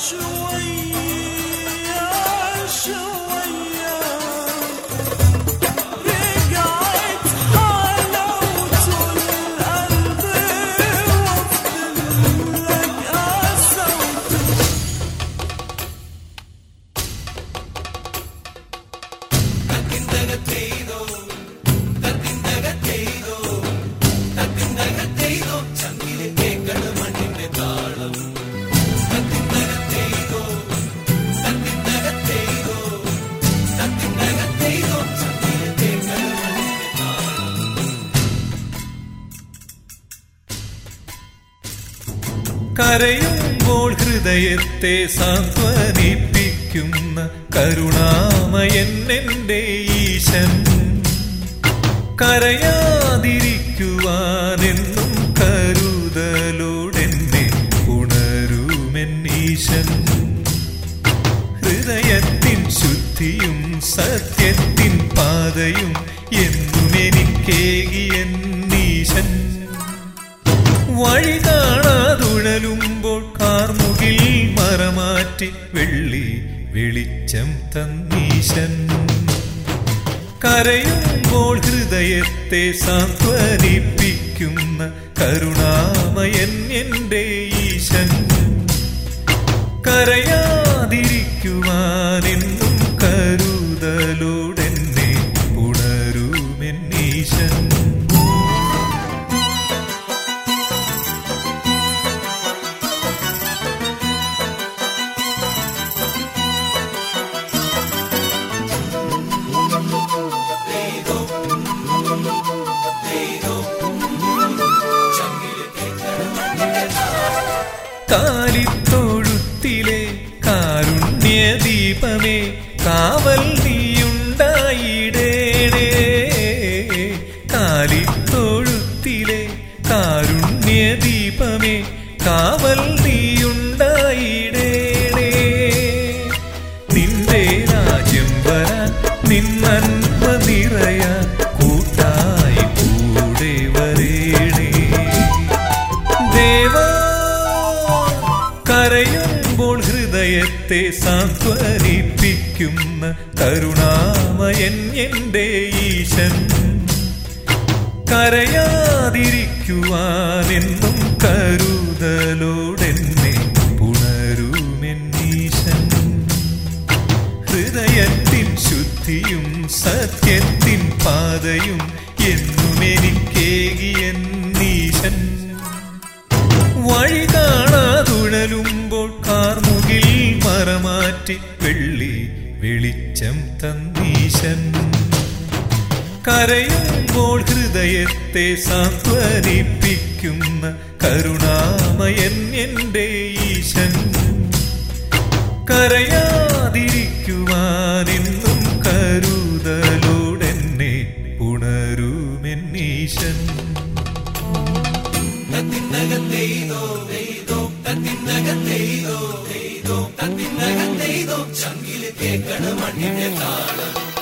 شوية شوية رجعت حلاوة القلب وافضل لك قسوته കരയുമ്പോൾ ഹൃദയത്തെ സാന്ത്വനിപ്പിക്കുന്ന കരുണാമയൻ എന്റെ ഈശൻ കരയാതിരിക്കുവാനെന്നും കരുതലോടെന്നെ ഉണരുമെൻ ഈശൻ ഹൃദയത്തിൻ ശുദ്ധിയും സത്യത്തിൻ പാതയും എന്നും എനിക്കേകിയൻ ഈശൻ വഴി കാണാതുഴലുമ്പോൾ കാർമുകിൽ മറമാറ്റി വെള്ളി വെളിച്ചം തന്നീശൻ കരയുമ്പോൾ ഹൃദയത്തെ സാന്ത്വനിപ്പിക്കുന്ന കരുണാമയൻ എന്റെ ഈശൻ കരയാതിരിക്കുവാനെന്നും കരുതലോടെന്നെ ഉണരുമെൻ ഈശൻ കാലിത്തൊഴുത്തിലെ കാരുണ്യദീപമേ കാവൽ നീയുണ്ടായിടേണേ കാലിത്തൊഴുത്തിലെ കാരുണ്യദീപമേ കാവൽ നീയുണ്ടായിടേണേ നിന്റെ രാജ്യം വരാൻ നിന്നന്മ നിറയാൻ കൂട്ടായി കൂടെ വരേണേ ദേവാ കരയുമ്പോൾ ഹൃദയത്തെ സാന്ത്വനിപ്പിക്കുന്ന കരുണാമയൻ എന്റെ ഈശൻ കരയാതിരിക്കുവാനെന്നും കരുതലോടെന്നെ പുണരുമെൻ ഈശൻ ഹൃദയത്തിൻ ശുദ്ധിയും സത്യത്തിൻ പാതയും എന്നും എനിക്കേകിയൻ നീശൻ വഴി കാണാതുഴലുമ്പോൾ കാർമുകിൽ മറമാറ്റി വെള്ളി വെളിച്ചം തന്നീശൻ കരയുമ്പോൾ ഹൃദയത്തെ സാന്ത്വനിപ്പിക്കുന്ന കരുണാമയൻ എന്റെ ഈശൻ കരയാതിരിക്കുവാനെന്നും കരുതലോടെന്നെ ഉണരുമെൻ ഈശൻ ചങ്കില് കേക്കണ മണ്ണിന്റെ താളം